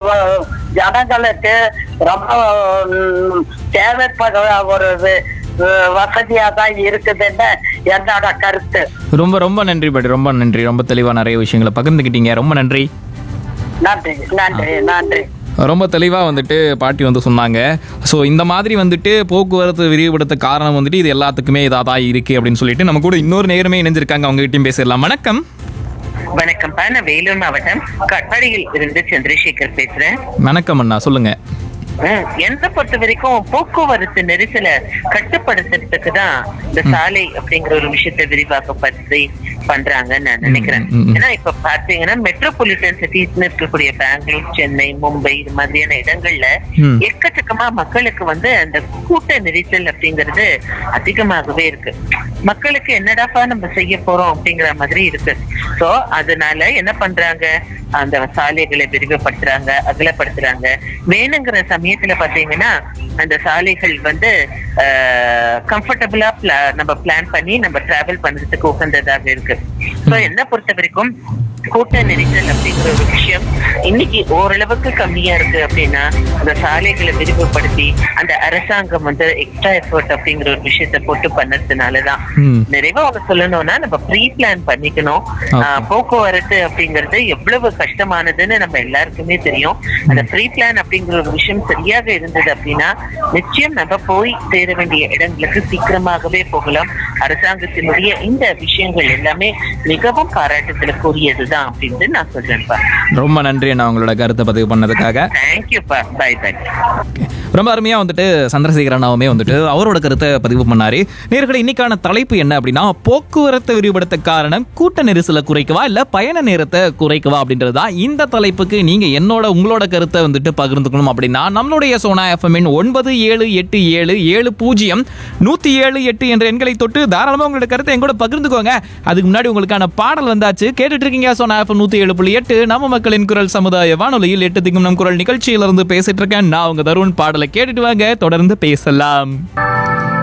வ- ஜனங்களுக்கு ரொம்ப ம், தேவைப்படுற ஒரு வி- வசதியா தான் இருக்குதுன்னு என்னோட கருத்து ரொம்ப ரொம்ப நன்றி பாட்டி ரொம்ப நன்றி ரொம்ப தெளிவாக நிறைய விஷயங்களை பகிர்ந்துக்கிட்டீங்க ரொம்ப நன்றி நன்றி நன்றி நன்றி ரொம்ப தெளிவாக வந்துட்டு பாட்டி வந்து சொன்னாங்க ஸோ இந்த மாதிரி வந்துட்டு போக்குவரத்து விரிவுபடுத்த காரணம் வந்துட்டு இது எல்லாத்துக்குமே இதாக தான் இருக்குது அப்படின்னு சொல்லிட்டு நம்ம கூட இன்னொரு நேரமே இணைஞ்சிருக்காங்க அவங்ககிட்டயும் பேசிடலாம் வணக்கம் வணக்கம்ப்பா நான் வேலூர் மாவட்டம் கட்பாடியில் இருந்து சந்திரசேகர் பேசுறேன் வணக்கம் அண்ணா சொல்லுங்க ம், என்னை பொறுத்த வரைக்கும் போக்குவரத்து நெரிசலை கட்டுப்படுத்துறதுக்கு தான் இந்த சாலை அப்படிங்கிற ஒரு விஷயத்தை விரிவாக்கப்படுத்தி பண்றாங்கன்னு நான் நினைக்கிறேன் ம், ம், ம். ஏன்னா இப்ப பாத்தீங்கன்னா மெட்ரோபாலிட்டன் சிட்டிஸ்னு இருக்கக்கூடிய பெங்களூர் சென்னை மும்பை இது மாதிரியான இடங்கள்ல ம். எக்கச்சக்கமா மக்களுக்கு வந்து அந்த கூட்ட நெரிசல் அப்படிங்கிறது அதிகமாகவே இருக்கு மக்களுக்கு என்னடாப்பா நம்ம செய்ய போறோம் அப்படிங்கிற மாதிரி இருக்கு சோ அதனால என்ன பண்றாங்க அந்த சாலைகளை விரிவுபடுத்துறாங்க அகலப்படுத்துறாங்க வேணுங்கிற சமயத்துல பாத்தீங்கன்னா அந்த சாலைகள் வந்து கம்ஃபர்டபுளா நம்ம பிளான் பண்ணி நம்ம டிராவல் பண்றதுக்கு உகந்ததாக இருக்கு சோ என்ன பொறுத்த வரைக்கும் கூட்ட நெரிசல் அப்படிங்கிற ஒரு விஷயம் இன்னைக்கு ஓரளவுக்கு கம்மியா இருக்கு அப்படின்னா அந்த சாலைகளை விரிவுபடுத்தி அந்த அரசாங்கம் வந்து எக்ஸ்ட்ரா எஃபர்ட் அப்படிங்கிற ஒரு விஷயத்த போட்டு பண்ணதுனாலதான் ம். நிறைவா ஒண்ணு சொல்லணும்னா நம்ம ப்ரீ பிளான் பண்ணிக்கணும் Okay. ஆஹ் போக்குவரத்து அப்படிங்கிறது எவ்வளவு கஷ்டமானதுன்னு நம்ம எல்லாருக்குமே தெரியும் அந்த ப்ரீ பிளான் அப்படிங்கிற ஒரு விஷயம் சரியாக இருந்தது அப்படின்னா நிச்சயம் நம்ம போய் சேர வேண்டிய இடங்களுக்கு சீக்கிரமாகவே போகலாம் அரசாங்கத்தினுடைய இந்த விஷயங்கள் எல்லாமே மிகவும் பாராட்டுதலுக்குரியதுதான் அப்படின்னு நான் சொல்றேன்ப்பா ரொம்ப நன்றி அண்ணா உங்களோட கருத்தை பதிவு பண்ணதுக்காக தேங்க்யூப்பா பை பை Okay. ரொம்ப அருமையாக வந்துட்டு சந்திரசேகர் அண்ணாவுமே வந்துட்டு அவரோட கருத்தை பதிவு பண்ணாரு நேர்களை இன்னைக்கான தலைப்பு என்ன அப்படின்னா போக்குவரத்தை விரிவுபடுத்த காரணம் கூட்ட நெரிசலை குறைக்கவா இல்லை பயண நேரத்தை குறைக்கவா அப்படின்றது தான் இந்த தலைப்புக்கு நீங்க என்னோட உங்களோட கருத்தை வந்துட்டு பகிர்ந்துக்கணும் அப்படின்னா நம்மளுடைய சோனா எஃப்எம்மின் ஒன்பது ஏழு எட்டு ஏழு ஏழு பூஜ்ஜியம் நூற்றி ஏழு எட்டு என்ற எண்களை தொட்டு தாராளமாக உங்களோட கருத்தை எங்கூட பகிர்ந்துக்கோங்க அதுக்கு முன்னாடி உங்களுக்கான பாடல் வந்தாச்சு கேட்டுட்டு இருக்கீங்க சோனா எஃப்எம் நூற்றி ஏழு புள்ளி எட்டு நம்ம மக்களின் குரல் சமுதாய வானொலியில் எட்டு திக்கும் நம் குரல் நிகழ்ச்சியிலிருந்து பேசிட்டு இருக்கேன் நான் உங்க தருண் பாடலை கேட்டுட்டு வாங்க தொடர்ந்து பேசலாம்